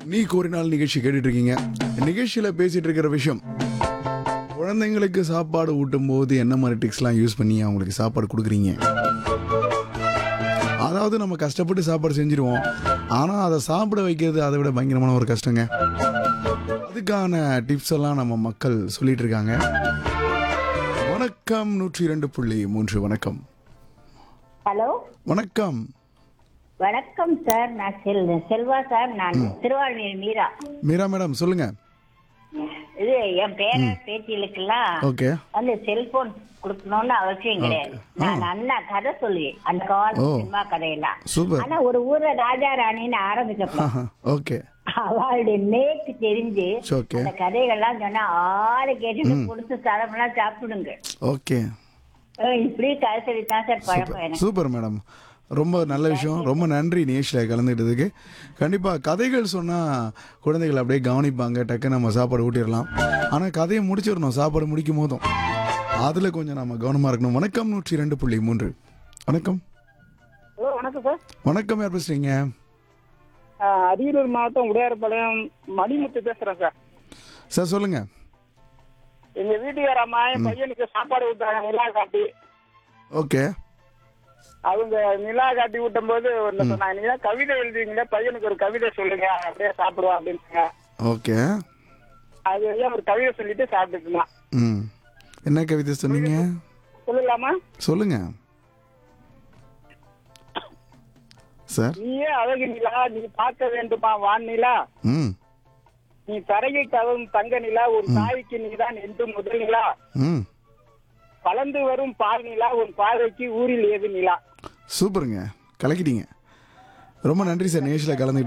நீ கோரினால் நிகழ்ச்சி கேட்டுட்டு இருக்கீங்க நிகழ்ச்சியில பேசிட்டு இருக்கிற விஷயம் குழந்தைங்களுக்கு சாப்பாடு ஊட்டும் போது என்ன மாதிரி டிக்ஸ்லாம் யூஸ் பண்ணி அவங்களுக்கு சாப்பாடு கொடுக்குறீங்க அதாவது நம்ம கஷ்டப்பட்டு சாப்பாடு செஞ்சிருவோம் ஆனால் அதை சாப்பிட வைக்கிறது அதை விட பயங்கரமான ஒரு கஷ்டங்க அதுக்கான டிப்ஸ் எல்லாம் நம்ம மக்கள் சொல்லிட்டு இருக்காங்க வணக்கம் நூற்றி இரண்டு புள்ளி மூன்று வணக்கம் ஹலோ வணக்கம் வணக்கம் சார் நான் செல் செல்வா சார் நான் திருவாரூர் மீரா மீரா மேடம் சொல்லுங்க இது என் பேர பேத்திகளுக்கெல்லாம் ஓகே வந்து செல்போன் கொடுக்கணும்னு அவசியம் கிடையாது நான் அண்ணா கதை சொல்லுவேன் அந்த கால ஓ. சினிமா கதையெல்லாம் சூப்பர் ஆனா ஒரு ஊர்ல ராஜா ராணின்னு ஆரம்பிச்சப்ப ஓகே அவளுடைய நேக்கு தெரிஞ்சு ஓகே அந்த கதைகள்லாம் சொன்னா ஆளு கேட்டு கொடுத்து தரமெல்லாம் சாப்பிடுங்க ஓகே அஹ் இப்படி கதை சொல்லித்தான் சார் பழக்கம் எனக்கு சூப்பர் மேடம் ரொம்ப நல்ல விஷயம் ரொம்ப நன்றி நிகழ்ச்சியில் கலந்துக்கிட்டதுக்கு கண்டிப்பாக கதைகள் சொன்னால் குழந்தைகள் அப்படியே கவனிப்பாங்க டக்கு நம்ம சாப்பாடு ஊட்டிடலாம் ஆனால் கதையை முடிச்சிடணும் சாப்பாடு முடிக்கும் போதும் அதில் கொஞ்சம் நம்ம கவனமாக இருக்கணும் வணக்கம் நூற்றி ரெண்டு புள்ளி மூன்று வணக்கம் ஹலோ வணக்கம் சார் வணக்கம் யார் பேசுகிறீங்க ஆஹ் அரியலூர் மாவட்டம் உடையார்பாளையம் மணிமுத்து பேசுறேன் சார் சார் சொல்லுங்கள் எங்க வீட்டுக்கார அம்மா என் பையனுக்கு சாப்பாடு ஊட்டுறாங்க நிலா காட்டி ஓகே அவங்க நிலா காட்டி ஊட்டும் போது ஒண்ணு சொன்னாங்க நீங்க கவிதை எழுதுவீங்களா பையனுக்கு ஒரு கவிதை சொல்லுங்க அவன் அப்படியே சாப்பிடுவான் அப்படின்னு ஓகே அது வழியா ஒரு கவிதை சொல்லிட்டு சாப்பிட்டுட்டு இருந்தான் ம் என்ன கவிதை சொன்னீங்க சொல்லலாமா சொல்லுங்க சார் நீயே அழகு நிலா நீ பார்க்க வேண்டுமா வான் நிலா ம் நீ தரையில் தவறும் தங்க நிலா ஒரு தாய்க்கு நீதான் என்று முதல் நிலா ம் வளர்ந்து வரும் பால் நிலா உன் பார்வைக்கு ஊரில் ஏது நிலா சூப்பருங்க கலக்கிட்டீங்க ரொம்ப நன்றி சார் நிகழ்ச்சியில் கலந்துக்கிட்டு